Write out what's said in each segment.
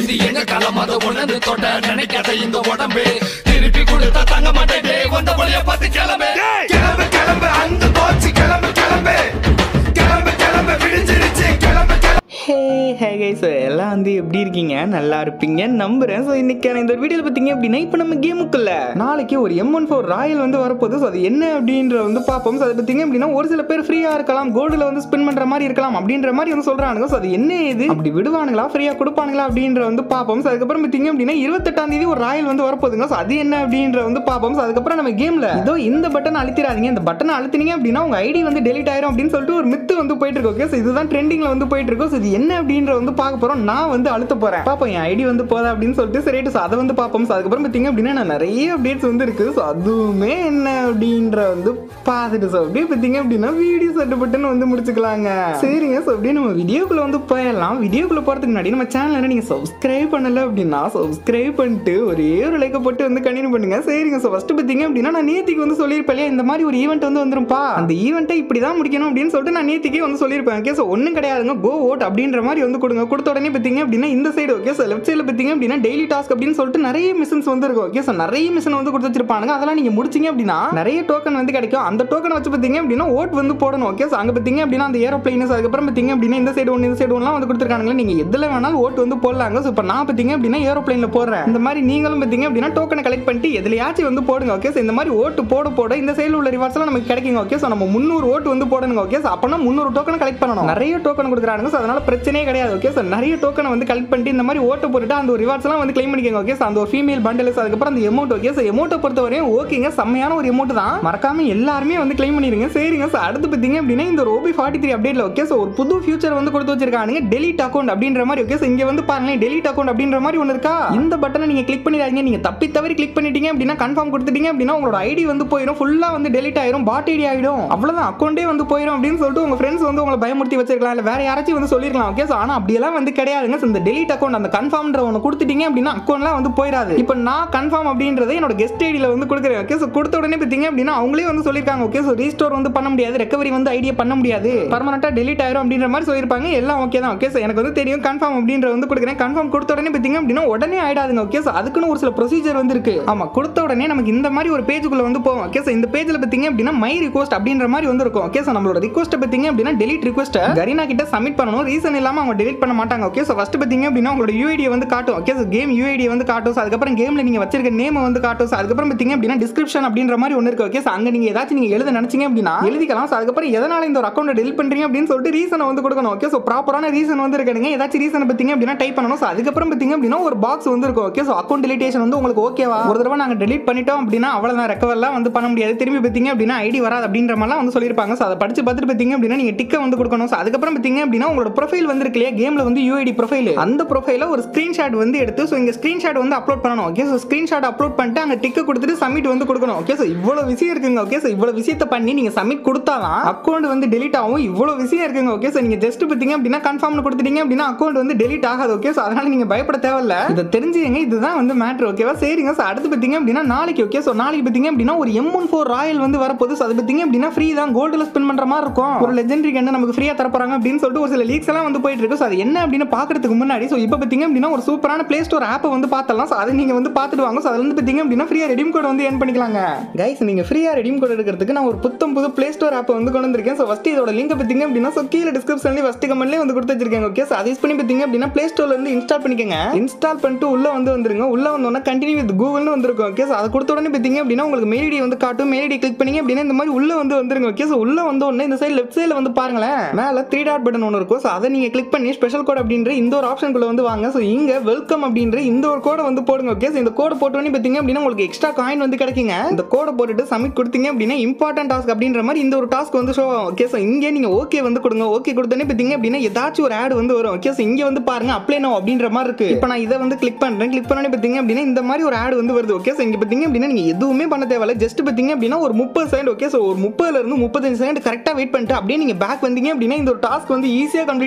இது எங்க களம் அதை உணர்ந்து தொட்ட நினைக்காத இந்த உடம்பு திருப்பி கொடுத்தா தங்க மாட்டேன் வந்த வழிய பார்த்து கிளம்பு கிளம்பு கிளம்பு அந்த போச்சு கிளம்பு கிளம்பு கிளம்பு கிளம்பு விடிஞ்சிருச்சு கிளம்பு கிளம்பு ஹே ஹே கைஸ் எல்லாம் வந்து எப்படி இருக்கீங்க நல்லா இருப்பீங்க நம்புறேன் ஸோ இன்னைக்கான இந்த வீடியோவில் பார்த்தீங்க அப்படின்னா இப்போ நம்ம கேமுக்குள்ள நாளைக்கு ஒரு எம் ஒன் ஃபோர் ராயல் வந்து வரப்போகுது ஸோ அது என்ன அப்படின்ற வந்து பார்ப்போம் ஸோ அதை பார்த்தீங்க அப்படின்னா ஒரு சில பேர் ஃப்ரீயாக இருக்கலாம் கோல்டில் வந்து ஸ்பெண்ட் பண்ணுற மாதிரி இருக்கலாம் அப்படின்ற மாதிரி வந்து சொல்கிறானுங்க ஸோ அது என்ன இது அப்படி விடுவானுங்களா ஃப்ரீயாக கொடுப்பானுங்களா அப்படின்ற வந்து பார்ப்போம் ஸோ அதுக்கப்புறம் பார்த்தீங்க அப்படின்னா இருபத்தெட்டாம் தேதி ஒரு ராயல் வந்து வரப்போகுதுங்க ஸோ அது என்ன அப்படின்ற வந்து பார்ப்போம் ஸோ அதுக்கப்புறம் நம்ம கேமில் இதோ இந்த பட்டன் அழுத்திடாதீங்க இந்த பட்டனை அழுத்தினீங்க அப்படின்னா உங்க ஐடி வந்து டெலிட் ஆயிரும் அப்படின்னு சொல்லிட்டு ஒரு மித்து வந்து போயிட்டு இருக்கு ஓகே ஸோ இதுதான் ட்ரெண்டிங்ல வந்து போயிட்டு இருக்கு ஸோ இது என்ன அப்படின்ற வந்து பார்க்க போறோம் நான் வந்து அழுத்த போறேன் பாப்போம் என் ஐடி வந்து போதா அப்படின்னு சொல்லிட்டு சரி ஸோ அதை வந்து பார்ப்போம் ஸோ அதுக்கப்புறம் பார்த்தீங்க அப்படின்னா நான் நிறைய அப்டேட்ஸ் வந்து இருக்கு ஸோ அதுவுமே என்ன அப்படின்ற வந்து பார்த்துட்டு ஸோ அப்படியே பார்த்தீங்க அப்படின்னா வீடியோ சட்டு பட்டுன்னு வந்து முடிச்சுக்கலாங்க சரிங்க ஸோ அப்படியே நம்ம வீடியோக்குள்ள வந்து போயிடலாம் வீடியோக்குள்ள போறதுக்கு முன்னாடி நம்ம சேனல் நீங்க சப்ஸ்கிரைப் பண்ணல அப்படின்னா சப்ஸ்கிரைப் பண்ணிட்டு ஒரே ஒரு லைக்கை போட்டு வந்து கண்டினியூ பண்ணுங்க சரிங்க ஸோ ஃபர்ஸ்ட் பார்த்தீங்க அப்படின்னா நான் நேத்திக்கு வந்து சொல்லியிருப்பேன் இல்லையா இந்த மாதிரி ஒரு ஈவெண்ட் வந்து வந்துரும்ப்பா அந்த ஈவெண்ட்டை இப்படி தான் முடிக்கணும் அப்படின்னு சொல்லிட்டு நான் நேத்திக்கே வந்து சொல்லியிருப்பேன் ஓகே ஸோ ஒன்றும் கிடையாதுங்க கோ ஓட் அப்படின்ற மாதிரி வந்து கொடுங்க கொடுத்த உடனே பார்த்தீங்க அப்படின்னா இந்த சைடு ஓகே ஸோ லெஃப்ட் சைடில் பார்த்தீங்க அப்படின்னா டெய்லி டாஸ்க் அப்படின்னு சொல்லிட்டு நிறைய மிஷன்ஸ் வந்து இருக்கும் ஓகே ஸோ நிறைய மிஷன் வந்து கொடுத்து வச்சிருப்பாங்க அதெல்லாம் நீங்கள் முடிச்சிங்க அப்படின்னா நிறைய டோக்கன் வந்து கிடைக்கும் அந்த டோக்கன் வச்சு பார்த்தீங்க அப்படின்னா ஓட் வந்து போடணும் ஓகே ஸோ அங்கே பார்த்தீங்க அப்படின்னா அந்த ஏரோப்ளைனஸ் அதுக்கப்புறம் பார்த்தீங்க அப்படின்னா இந்த சைடு ஒன்று இந்த சைடு ஒன்றுலாம் வந்து கொடுத்துருக்காங்களே நீங்கள் எதில் வேணாலும் ஓட்டு வந்து போடலாங்க ஸோ இப்போ நான் பார்த்தீங்க அப்படின்னா ஏரோப்ளைனில் போடுறேன் இந்த மாதிரி நீங்களும் பார்த்தீங்க அப்படின்னா டோக்கனை கலெக்ட் பண்ணிட்டு எதுலையாச்சும் வந்து போடுங்க ஓகே ஸோ இந்த மாதிரி ஓட்டு போட போட இந்த சைடில் உள்ள ரிவார்ட்ஸ்லாம் நமக்கு கிடைக்குங்க ஓகே ஸோ நம்ம முந்நூறு ஓட்டு வந்து போடணுங்க ஓகே ஸோ அப்போனா முந்நூறு டோக்கன் கலெக்ட் பண்ணணும் நிறைய டோக்கன் கொடுக்குறாங்க ஸோ அதனால பிரச்சனையே கிடையாது ஓகே ஸோ நிறைய டோக்கனை வந்து கலெக்ட் பண்ணிட்டு இந்த மாதிரி ஓட்டு போட்டுட்டு அந்த ஒரு ரிவார்ட்ஸ்லாம் வந்து கிளைம் பண்ணிக்கோங்க ஓகே ஸோ அந்த ஒரு ஃபீமேல் பண்டல்ஸ் அதுக்கப்புறம் அந்த எமௌண்ட் ஓகே ஸோ எமௌண்ட்டை பொறுத்த வரையும் ஓகேங்க செம்மையான ஒரு எமௌண்ட் தான் மறக்காம எல்லாருமே வந்து கிளைம் பண்ணிருங்க சரிங்க ஸோ அடுத்து பார்த்தீங்க அப்படின்னா இந்த ஒரு ஓபி ஃபார்ட்டி த்ரீ அப்டேட்ல ஓகே ஸோ ஒரு புது ஃபியூச்சர் வந்து கொடுத்து வச்சிருக்கானுங்க டெலிட் அக்கௌண்ட் அப்படின்ற மாதிரி ஓகே ஸோ இங்க வந்து பாருங்களேன் டெலிட் அக்கௌண்ட் அப்படின்ற மாதிரி ஒன்று இருக்கா இந்த பட்டனை நீங்க கிளிக் பண்ணிடாதீங்க நீங்க தப்பி தவறி கிளிக் பண்ணிட்டீங்க அப்படின்னா கன்ஃபார்ம் கொடுத்துட்டீங்க அப்படின்னா உங்களோட ஐடி வந்து போயிடும் ஃபுல்லா வந்து டெலிட் ஆயிரும் பாட் ஐடி ஆயிடும் அவ்வளவுதான் அக்கௌண்டே வந்து போயிடும் அப்படின்னு சொல்லிட்டு உங்க ஃப்ரெண்ட்ஸ் வந்து உங்களை பயமுறுத்தி வச்சிருக்கலாம் இல்ல வேற யாராச்சும் வந்து சொல்லிருக்கலாம் ஓகே ஸோ ஆனா அப்படியெல்லாம் வந்து கிடையாதுங்க So, இந்த டெலிட் அக்கௌண்ட் அந்த கன்ஃபார்ம்ன்ற ஒன்று கொடுத்துட்டீங்க அப்படின்னா அக்கௌண்ட்லாம் வந்து போயிடாது இப்போ நான் கன்ஃபார்ம் அப்படின்றத என்னோட கெஸ்ட் ஐடியில் வந்து கொடுக்குறேன் ஓகே ஸோ கொடுத்த உடனே பார்த்தீங்க அப்படின்னா அவங்களே வந்து சொல்லியிருக்காங்க ஓகே ஸோ ரீஸ்டோர் வந்து பண்ண முடியாது ரெக்கவரி வந்து ஐடியா பண்ண முடியாது பர்மனெண்ட்டாக டெலிட் ஆயிரும் அப்படின்ற மாதிரி சொல்லியிருப்பாங்க எல்லாம் ஓகே தான் ஓகே ஸோ எனக்கு வந்து தெரியும் கன்ஃபார்ம் அப்படின்ற வந்து கொடுக்குறேன் கன்ஃபார்ம் கொடுத்த உடனே பார்த்தீங்க அப்படின்னா உடனே ஆயிடாதுங்க ஓகே ஸோ அதுக்குன்னு ஒரு சில ப்ரொசீஜர் வந்து இருக்கு ஆமாம் கொடுத்த உடனே நமக்கு இந்த மாதிரி ஒரு பேஜுக்குள்ள வந்து போவோம் ஓகே ஸோ இந்த பேஜில் பார்த்தீங்க அப்படின்னா மை ரிக்வஸ்ட் அப்படின்ற மாதிரி வந்து இருக்கும் ஓகே ஸோ நம்மளோட ரிக்வஸ்ட்டை பார்த்தீங்க அப்படின்னா டெலிட் ரிக்வஸ்ட்டை கரீனா கிட்ட சப்மிட் பண்ணணும் ரீசன் இல்லாமல் அவங்க டெலிட் பண்ண மாட்டாங்க ஓகே ஸோ ஃபர்ஸ்ட் பார்த்தீங்க அப்படின்னா உங்களோட யூஐடியை வந்து காட்டும் ஓகே ஸோ கேம் யூஐடியை வந்து காட்டும் ஸோ அதுக்கப்புறம் கேமில் நீங்கள் வச்சிருக்க நேம் வந்து காட்டும் ஸோ அதுக்கப்புறம் பார்த்தீங்க அப்படின்னா டிஸ்கிரிப்ஷன் அப்படின்ற மாதிரி ஒன்று இருக்கு ஓகே ஸோ அங்கே நீங்கள் ஏதாச்சும் நீங்கள் எழுத நினைச்சீங்க அப்படின்னா எழுதிக்கலாம் ஸோ அதுக்கப்புறம் எதனால இந்த ஒரு அக்கௌண்ட் டெலிட் பண்ணுறீங்க அப்படின்னு சொல்லிட்டு ரீசனை வந்து கொடுக்கணும் ஓகே ஸோ ப்ராப்பரான ரீசன் வந்து இருக்கணுங்க ஏதாச்சும் ரீசன் பார்த்தீங்க அப்படின்னா டைப் பண்ணணும் ஸோ அதுக்கப்புறம் பார்த்தீங்க அப்படின்னா ஒரு பாக்ஸ் வந்து இருக்கும் ஓகே ஸோ அக்கௌண்ட் டெலிட்டேஷன் வந்து உங்களுக்கு ஓகேவா ஒரு தடவை நாங்கள் டெலிட் பண்ணிட்டோம் அப்படின்னா அவ்வளோதான் ரெக்கவர்லாம் வந்து பண்ண முடியாது திரும்பி பார்த்தீங்க அப்படின்னா ஐடி வராது அப்படின்ற மாதிரிலாம் வந்து சொல்லியிருப்பாங்க ஸோ அதை படிச்சு பார்த்துட்டு பார்த்தீங்க அப்படின்னா நீங்கள் டிக்கை வந்து கொடுக்கணும் ஸோ அதுக்கப்புறம் பார்த்தீங்க அப்படின்னா உங்களோட ப்ரொஃபைல் வந்து இருக்கு இல்லையா கேமில் வந்து யூஐடி ப்ரொஃபைல் அந்த ப்ரொஃபைல ஒரு ஸ்க்ரீன்ஷாட் வந்து எடுத்து ஸோ இங்கே ஸ்க்ரீன்ஷாட் வந்து அப்லோட் பண்ணணும் ஓகே ஸோ ஸ்க்ரீன்ஷாட் அப்லோட் பண்ணிட்டு அங்கே டிக்கை கொடுத்துட்டு சப்மிட் வந்து கொடுக்கணும் ஓகே ஸோ இவ்வளோ விஷயம் இருக்குங்க ஓகே ஸோ இவ்வளோ விஷயத்தை பண்ணி நீங்கள் சப்மிட் கொடுத்தாதான் அக்கௌண்ட் வந்து டெலிட் ஆகும் இவ்வளோ விஷயம் இருக்குங்க ஓகே ஸோ நீங்கள் ஜஸ்ட் பார்த்தீங்க அப்படின்னா கன்ஃபார்ம் கொடுத்துட்டீங்க அப்படின்னா அக்கௌண்ட் வந்து டெலிட் ஆகாது ஓகே ஸோ அதனால நீங்கள் பயப்பட தேவையில்ல இதை தெரிஞ்சுங்க இதுதான் வந்து மேட்ரு ஓகேவா சரிங்க ஸோ அடுத்து பார்த்தீங்க அப்படின்னா நாளைக்கு ஓகே ஸோ நாளைக்கு பார்த்தீங்க அப்படின்னா ஒரு எம் ஒன் ஃபோர் ராயல் வந்து வரப்போகுது ஸோ அது பார்த்தீங்க அப்படின்னா ஃப்ரீ தான் கோல்டில் ஸ்பெண்ட் பண்ணுற மாதிரி இருக்கும் ஒரு லெஜெண்டரி கண்டு நமக்கு ஃப்ரீயாக தரப்போறாங்க அப்படின்னு சொல்லிட்டு ஒரு சில லீக்ஸ் எல்லாம் வந்து போயிட்டு இருக்கு ஸோ அது என்ன அப்படின்னு பார்க்கறதுக்கு முன்னாடி ஸோ இப்போ பார்த்தீங்க அப்படின்னா ஒரு சூப்பரான ப்ளே ஸ்டோர் ஆப்பை வந்து பார்த்தலாம் ஸோ அதை நீங்கள் வந்து பார்த்துட்டு வாங்க ஸோ அதில் வந்து பார்த்தீங்க அப்படின்னா ஃப்ரீயாக ரெடீம் கோட் வந்து ஏன் பண்ணிக்கலாங்க கைஸ் நீங்கள் ஃப்ரீயாக ரெடீம் கோட் எடுக்கிறதுக்கு நான் ஒரு புத்தம் புது ப்ளே ஸ்டோர் ஆப்பை வந்து கொண்டு வந்திருக்கேன் ஸோ ஃபஸ்ட்டு இதோட லிங்க் பார்த்தீங்க அப்படின்னா ஸோ கீழே டிஸ்கிரிப்ஷன்லேயே ஃபஸ்ட் கமெண்ட்லேயே வந்து கொடுத்து வச்சிருக்கேன் ஓகே ஸோ அதை யூஸ் பண்ணி பார்த்தீங்க அப்படின்னா ப்ளே ஸ்டோர்ல இருந்து இன்ஸ்டால் பண்ணிக்கங்க இன்ஸ்டால் பண்ணிட்டு உள்ள வந்து வந்துருங்க உள்ள வந்தோன்னா கண்டினியூ வித் கூகுள்னு வந்திருக்கும் ஓகே ஸோ அதை கொடுத்த உடனே பார்த்தீங்க அப்படின்னா உங்களுக்கு மெயில் ஐடி வந்து காட்டும் மெயில் ஐடி கிளிக் பண்ணி அப்படின்னா இந்த மாதிரி உள்ள வந்து வந்துருங்க ஓகே ஸோ உள்ள வந்த உடனே இந்த சைடு லெஃப்ட் சைடில் வந்து பாருங்களேன் மேலே த்ரீ டாட் பட்டன் ஒன்று இருக்கும் ஸோ அதை நீங்கள் கிளிக் பண்ணி ஸ்பெஷல் கோட் அப்படின்ற இந்த ஒரு ஆப்ஷனுக்குள்ள வந்து வாங்க ஸோ இங்க வெல்கம் அப்படின்ற இந்த ஒரு கோடை வந்து போடுங்க ஓகே ஸோ இந்த கோடை போட்டோன்னே பார்த்தீங்க அப்படின்னா உங்களுக்கு எக்ஸ்ட்ரா காயின் வந்து கிடைக்குங்க இந்த கோடை போட்டுட்டு சப்மிட் கொடுத்தீங்க அப்படின்னா இம்பார்ட்டன்ட் டாஸ்க் அப்படின்ற மாதிரி இந்த ஒரு டாஸ்க் வந்து ஷோ ஓகே ஸோ இங்கே நீங்கள் ஓகே வந்து கொடுங்க ஓகே கொடுத்தோன்னே பார்த்தீங்க அப்படின்னா ஏதாச்சும் ஒரு ஆட் வந்து வரும் ஓகே ஸோ இங்கே வந்து பாருங்க அப்ளை நோ அப்படின்ற மாதிரி இருக்கு இப்போ நான் இதை வந்து கிளிக் பண்ணுறேன் கிளிக் பண்ணோன்னே பார்த்தீங்க அப்படின்னா இந்த மாதிரி ஒரு ஆட் வந்து வருது ஓகே ஸோ இங்கே பார்த்தீங்க அப்படின்னா நீங்கள் எதுவுமே பண்ண தேவையில்ல ஜஸ்ட் பார்த்தீங்க அப்படின்னா ஒரு முப்பது செகண்ட் ஓகே ஸோ ஒரு முப்பதுல இருந்து முப்பத்தஞ்சு செகண்ட் கரெக்டாக வெயிட் பண்ணிட்டு அப்படியே நீங்கள் பேக் வந்தீங்க அப்படின்னா இந்த ஒரு டாஸ்க் வந்து ஈஸியாக கம்ப்ளீட் ஆயிருங்க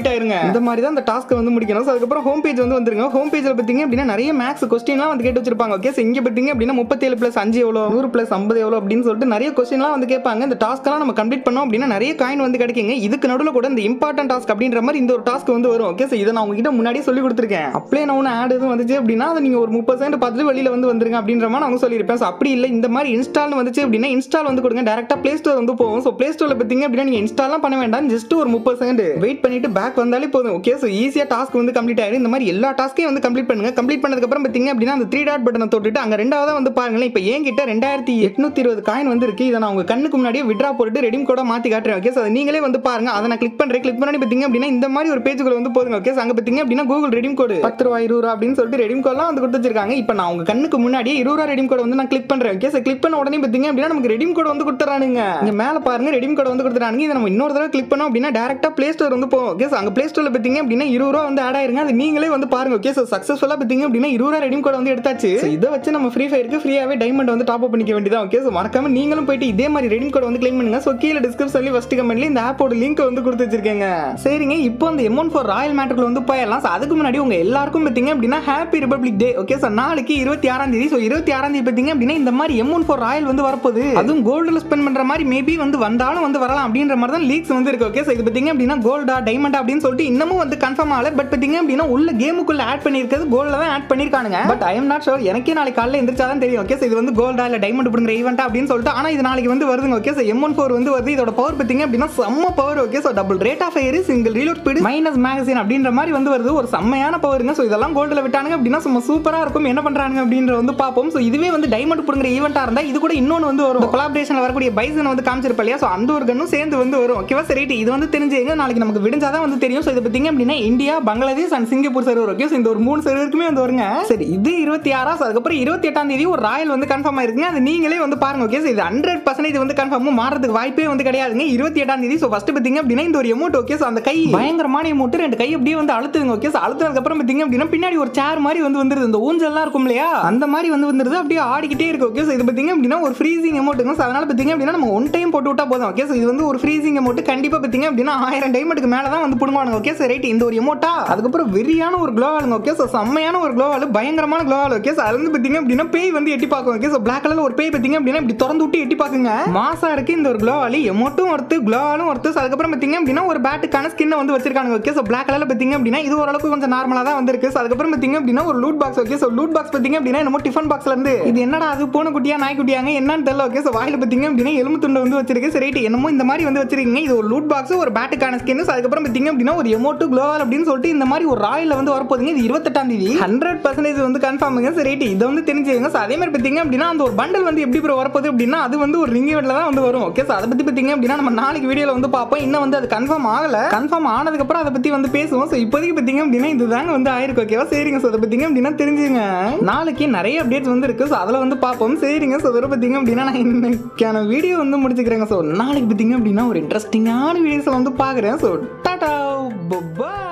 இந்த மாதிரி தான் அந்த டாஸ்க்கை வந்து முடிக்கணும் ஸோ அதுக்கப்புறம் ஹோம் பேஜ் வந்து வந்துருங்க ஹோம் பேஜில் பார்த்தீங்க அப்படின்னா நிறைய மேக்ஸ் கொஸ்டின்லாம் வந்து கேட்டு வச்சிருப்பாங்க ஓகே ஸோ இங்கே பார்த்தீங்க அப்படின்னா முப்பத்தேழு ப்ளஸ் அஞ்சு எவ்வளோ நூறு ப்ளஸ் ஐம்பது எவ்வளோ அப்படின்னு சொல்லிட்டு நிறைய கொஸ்டின்லாம் வந்து கேட்பாங்க இந்த டாஸ்க்கெல்லாம் நம்ம கம்ப்ளீட் பண்ணோம் அப்படின்னா நிறைய காயின் வந்து கிடைக்குங்க இதுக்கு நடுவில் கூட இந்த இம்பார்ட்டன்ட் டாஸ்க் அப்படின்ற மாதிரி இந்த ஒரு டாஸ்க் வந்து வரும் ஓகே ஸோ இதை நான் உங்ககிட்ட முன்னாடியே சொல்லி கொடுத்துருக்கேன் அப்படியே நான் ஒன்று ஆட் எதுவும் வந்துச்சு அப்படின்னா அதை நீங்கள் ஒரு முப்பது செகண்ட் பார்த்துட்டு வெளியில் வந்து வந்துருங்க அப்படின்ற மாதிரி நான் சொல்லியிருப்பேன் ஸோ அப்படி இல்லை இந்த மாதிரி இன்ஸ்டால் வந்துச்சு அப்படின்னா இன்ஸ்டால் வந்து கொடுங்க டேரெக்டாக ப்ளே ஸ்டோர் வந்து போகும் ஸோ ப்ளே ஸ்டோரில் பார்த்தீங்க அப்படின்னா நீங்கள் இன்ஸ்டால்லாம் பண்ண வேண்டாம் ஜஸ்ட் ஒரு முப்பது செகண்ட் வெயிட் பண்ணிட்டு பேக் வந்தாலே போதும் ஓகே ஸோ ஈஸியாக டாஸ்க் வந்து கம்ப்ளீட் ஆயிடும் இந்த மாதிரி எல்லா டாஸ்க்கையும் வந்து கம்ப்ளீட் பண்ணுங்க கம்ப்ளீட் பண்ணதுக்கப்புறம் பார்த்தீங்க அப்படின்னா அந்த த்ரீ டாட் பட்டனை தொட்டுட்டு அங்கே ரெண்டாவதாக வந்து பாருங்களேன் இப்போ என்கிட்ட ரெண்டாயிரத்தி எட்நூத்தி இருபது காயின் வந்து இருக்கு இதை நான் உங்க கண்ணுக்கு முன்னாடியே விட்ரா போட்டு ரெடிம் கோட மாற்றி காட்டுறேன் ஓகே ஸோ அதை நீங்களே வந்து பாருங்க அதை நான் கிளிக் பண்ணுறேன் கிளிக் பண்ணி பார்த்தீங்க அப்படின்னா இந்த மாதிரி ஒரு பேஜுக்குள்ள வந்து போதுங்க ஓகே அங்கே பார்த்தீங்க அப்படின்னா கூகுள் ரெடிம் கோடு பத்து ரூபா இருபது ரூபா அப்படின்னு சொல்லிட்டு ரெடிம் கோட்லாம் வந்து கொடுத்து வச்சிருக்காங்க இப்போ நான் உங்க கண்ணுக்கு முன்னாடியே இருபது ரூபா ரெடிம் கோட் வந்து நான் கிளிக் பண்ணுறேன் ஓகே ஸோ கிளிக் பண்ண உடனே பார்த்தீங்க அப்படின்னா நமக்கு ரெடிம் கோட் வந்து கொடுத்துறானுங்க இங்க மேலே பாருங்க ரெடிம் கோட் வந்து கொடுத்துறானுங்க இதை நம்ம இன்னொரு தடவை கிளிக் பண்ணோம் அப்படின்னா டேரக்டா ப்ளே ஸ்டோர் வந்து போகும் ஓகே ஸோ அங்கே ப்ளே ஸ்டோரில் பார்த்தீங்க அப்படின்னா இருபது ரூபா வந்து ஆட் ஆயிருங்க அது நீங்களே வந்து பாருங்க ஓகே ஸோ சக்ஸஸ்ஃபுல்லாக பார்த்தீங்க அப்படின்னா இருபது ரூபா ரெடிம் கோட் வந்து எடுத்தாச்சு So, இதை வச்சு நம்ம ஃப்ரீ ஃபயருக்கு ஃப்ரீயாகவே டைமண்ட் வந்து டாப் அப் பண்ணிக்க வேண்டியதான் ஓகே ஸோ மறக்காம நீங்களும் போயிட்டு இதே மாதிரி ரெடிம் கோட் வந்து கிளைம் பண்ணுங்க ஸோ கீழே டிஸ்கிரிப்ஷன்லேயும் ஃபஸ்ட் கமெண்ட்ல இந்த ஆப்போட லிங்க் வந்து கொடுத்து வச்சிருக்கேங்க சரிங்க இப்போ அந்த எம்ஒன் ஃபோர் ராயல் மேட்டர்ல வந்து போயிடலாம் ஸோ அதுக்கு முன்னாடி உங்க எல்லாருக்கும் பார்த்தீங்க அப்படின்னா happy republic day okay so நாளைக்கு இருபத்தி ஆறாம் தேதி ஸோ இருபத்தி ஆறாம் தேதி பார்த்தீங்க அப்படின்னா இந்த மாதிரி எம்ஒன் ஃபோர் ராயல் வந்து வரப்போகுது அதுவும் கோல்டில் ஸ்பெண்ட் பண்ற மாதிரி மேபி வந்து வந்தாலும் வந்து வரலாம் அப்படின்ற மாதிரி தான் லீக்ஸ் வந்து இருக்கு ஓகே ஸோ இது பார்த்தீங்க அப்படின்னா கோல்டா டைமண்டா அப்படின்னு சொல்லிட்டு இன்னமும் வந்து கன்ஃபார்ம் ஆகல பட் பார்த்தீங்க அப்படின்னா உள்ள கேமுக்குள்ள ஆட் பண்ணியிருக்கிறது கோல்டில் தான் ஆட் பண்ணியிருக்கானுங்க but I am not sure எனக்கே நாளைக்கு காலையில் எந்திரிச்சா தான் தெரியும் ஓகே ஸோ இது வந்து கோல்டா இல்லை டைமண்ட் பிடுங்கிற ஈவெண்ட்டா அப்படின்னு சொல்லிட்டு ஆனால் இது நாளைக்கு வந்து வருதுங்க okay so M one four வந்து வருது இதோட பவர் பார்த்தீங்க அப்படின்னா செம்ம power okay so double rate of fire single reload speed minus magazine அப்படின்ற மாதிரி வந்து வருது ஒரு செம்மையான பவருங்க ஸோ இதெல்லாம் கோல்டில் விட்டானுங்க அப்படின்னா சும்மா சூப்பராக இருக்கும் என்ன பண்ணுறாங்க அப்படின்ற வந்து பார்ப்போம் ஸோ இதுவே வந்து டைமண்ட் பிடுங்கிற ஈவெண்ட்டாக இருந்தால் இது கூட இன்னொன்று வந்து வரும் கொலாபரேஷனில் வரக்கூடிய பைசன் வந்து காமிச்சிருப்பா இல்லையா ஸோ அந்த ஒரு கண்ணும் சேர்ந்து வந்து வரும் ஓகேவா சரி இது வந்து தெரிஞ்சுங்க நாளைக்கு நமக்கு விடிஞ்சாதான் வந்து தெரியும் ஸோ இது பார்த்தீங்க அப்படின்னா India Bangladesh and Singapore server okay so இந்த ஒரு மூணு சர்வருக்குமே வந்து வருங்க சரி இது இருபத்தி ஆறா ஸோ அதுக்கப்புறம் இருபத்தி எட்டாம் தேதி ஒரு ராயல் வந்து கன்ஃபார்ம் ஆயிருக்குங்க அது நீங்களே வந்து பாருங்க ஓகே ஸோ இது ஹண்ட்ரட் பர்சன்டேஜ் வந்து கன்ஃபார்ம் மாறதுக்கு வாய்ப்பே வந்து கிடையாதுங்க இருபத்தி எட்டாம் தேதி ஸோ ஃபர்ஸ்ட் பார்த்தீங்க அப்படின்னா இந்த ஒரு எமௌண்ட் ஓகே ஸோ அந்த கை பயங்கரமான எமௌண்ட் ரெண்டு கை அப்படியே வந்து அழுத்துதுங்க ஓகே ஸோ அழுத்துனதுக்கு அப்புறம் பார்த்தீங்க அப்படின்னா பின்னாடி ஒரு சேர் மாதிரி வந்து வந்துருது இந்த ஊஞ்சல்லாம் இருக்கும் இல்லையா அந்த மாதிரி வந்து வந்துருது அப்படியே ஆடிக்கிட்டே இருக்கு ஓகே ஸோ இது பார்த்தீங்க அப்படின்னா ஒரு ஃப்ரீசிங் அமௌண்ட்டுங்க ஸோ அதனால பார்த்தீங்க அப்படின்னா நம்ம ஒன் டைம் போட்டு விட்டா போதும் ஓகே ஸோ இது வந்து ஒரு ஃப்ரீசிங் அமௌண்ட் கண்டிப்பாக பார்த்தீங்க அப்படின்னா ஆயிரம் டைமண்டுக்கு மேலே தான் வந்து பிடுங்குவானுங்க ஓகே ஸோ ரைட் இந்த ஒரு எமௌண்ட்டா அதுக்கப்புறம் வெறியான ஒரு க்ளோ ஆளுங்க ஓகே ஸோ செம்மையான ஒரு க்ளோ ஆளு பயங்கரமான க்ளோ ஆளு ஓகே ஸோ அது வந்து பார்த்தீங்க அப்படின்னா பேய் வந்து எட்டி பார்க்கும் ஓகே ஸோ பிளாக் கலர்ல ஒரு பேய் பார்த்தீங்க அப்படின்னா இப்படி திறந்து விட்டு எட்டி பார்க்குங்க மாசா இருக்கு இந்த ஒரு க்ளோ ஆளு எமௌண்ட்டும் ஒருத்து க்ளோ ஆளும் ஒருத்து ஸோ அதுக்கப்புறம் பார்த்தீங்க அப்படின்னா ஒரு பேட்டுக்கான ஸ்கின்னை வந்து வச்சிருக்காங்க ஓகே ஸோ பிளாக் கலர்ல பார்த்தீங்க அப்படின்னா இது ஓரளவுக்கு கொஞ்சம் நார்மலாக தான் வந்திருக்கு ஸோ அதுக்கப்புறம் பார்த்தீங்க அப்படின்னா ஒரு loot box okay so loot box பார்த்தீங்க அப்படின்னா என்னமோ டிஃபன் பாக்ஸ்ல இருந்து இது என்னடா அது பூனை குட்டியா நாய் குட்டியாங்க என்னன்னு தெரியல ஓகே ஸோ வாயில பார்த்தீங்க அப்படின்னா எலும்பு துண்டை வந்து வச்சிருக்கு சரி ரைட் என்னமோ இந்த மாதிரி வந்து வச்சிருக்கீங்க இது ஒரு லூட் பாக்ஸ் ஒரு பேட்டுக்கான ஸ்கின் அதுக்கப்புறம் பார்த்தீங்க அப்படின்னா ஒரு எமோட்டு க்ளோவால் அப்படின்னு சொல்லிட்டு இந்த மாதிரி ஒரு ராயில் வந்து வரப்போகுதுங்க இது இருபத்தெட்டாம் தேதி ஹண்ட்ரட் பர்சன்டேஜ் வந்து கன்ஃபார்முங்க சரி ரைட் இதை வந்து தெரிஞ்சுங்க ஸோ அதே மாதிரி பார்த்தீங்க அப்படின்னா அந்த ஒரு பண்டல் வந்து எப்படி ப்ரோ வரப்போகுது அப்படின்னா அது வந்து ஒரு ரிங் இவெண்ட்ல தான் வந்து வரும் ஓகே ஸோ அதை பற்றி பார்த்தீங்க அப்படின்னா நம்ம நாளைக்கு வீடியோவில் வந்து பார்ப்போம் இன்னும் வந்து அது கன்ஃபார்ம் ஆகல கன்ஃபார்ம் ஆனதுக்கப்புறம் அதை பற்றி வந்து பேசுவோம் ஸோ இப்போதைக்கு பார்த்தீங்க அப்படின்னா இதுதாங்க வந்து ஆயிருக்கு ஓகேவா சரிங்க ஸோ அதை பார்த்தீங்க அப்படின்னா தெரிஞ்சுங்க நாளைக்கு நிறைய அப்டேட்ஸ் வந்து இருக்கு ஸோ அதில் வந்து பார்ப்போம் சரிங்க ஸோ இதில் பார்த்தீங்க அப்படின்னா நான் இன்னைக்கான வீடியோ வந்து முடிச்சுக்கிறேங்க ஸோ நாளைக்கு பார்த்தீங்க அப்படின்னா ஒரு இன்ட்ரெஸ்டிங்கான வீடியோஸை வந்து பார்க்குறேன் ஸோ டாடா பாய்